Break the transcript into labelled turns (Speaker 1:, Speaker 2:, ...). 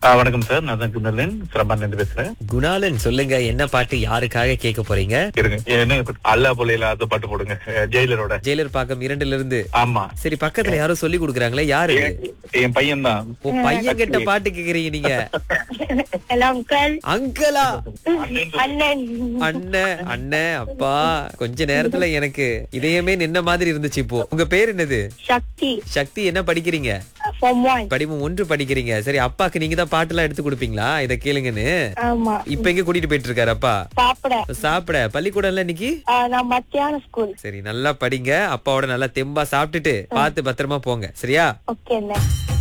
Speaker 1: ஆ, வணக்கம் சார் நான் தான் குணலன் சிரமான் இருந்து பேசுறேன்
Speaker 2: குணாலன் சொல்லுங்க என்ன பாட்டு யாருக்காக கேட்க போறீங்க
Speaker 1: இருங்க என்ன இப்ப அல்லா போலையில அந்த பாட்டு போடுங்க அஹ், ஜெயிலரோட
Speaker 2: ஜெயிலர் பாக்கம் இரண்டுல இருந்து
Speaker 1: ஆமா
Speaker 2: சரி பக்கத்துல யாரோ சொல்லி கொடுக்குறாங்களே யாரு
Speaker 1: என் என் பையன் தான்
Speaker 2: ஓ பையன் கிட்ட பாட்டு கேக்குறீங்க நீங்க
Speaker 3: ஹலோ அங்கிள்
Speaker 2: அங்கிளா
Speaker 3: அண்ணன்
Speaker 2: அண்ணன் அண்ணன் அப்பா கொஞ்ச நேரத்துல எனக்கு இதயமே நின்ன மாதிரி இருந்துச்சு இப்போ உங்க பேர் என்னது
Speaker 3: சக்தி
Speaker 2: சக்தி என்ன படிக்கிறீங்க
Speaker 3: ஃபார்ம் ஒன்
Speaker 2: படிமம் ஒன்று படிக்கிறீங்க சரி அப்பாக்கு நீங்க தான் பாட்டு எல்லாம் எடுத்து கொடுப்பீங்களா இத கேளுங்கன்னு
Speaker 3: ஆமா
Speaker 2: இப்ப எங்க கூட்டிட்டு போயிட்டு இருக்காரு அப்பா
Speaker 3: சாப்பிட
Speaker 2: சாப்பிட பள்ளிக்கூடம்ல இன்னைக்கு
Speaker 3: ஆ, நான் மத்தியான ஸ்கூல்
Speaker 2: சரி நல்லா படிங்க அப்பாவோட நல்லா தெம்பா சாப்பிட்டுட்டு பார்த்து பத்திரமா போங்க சரியா
Speaker 3: ஓகே அண்ணன்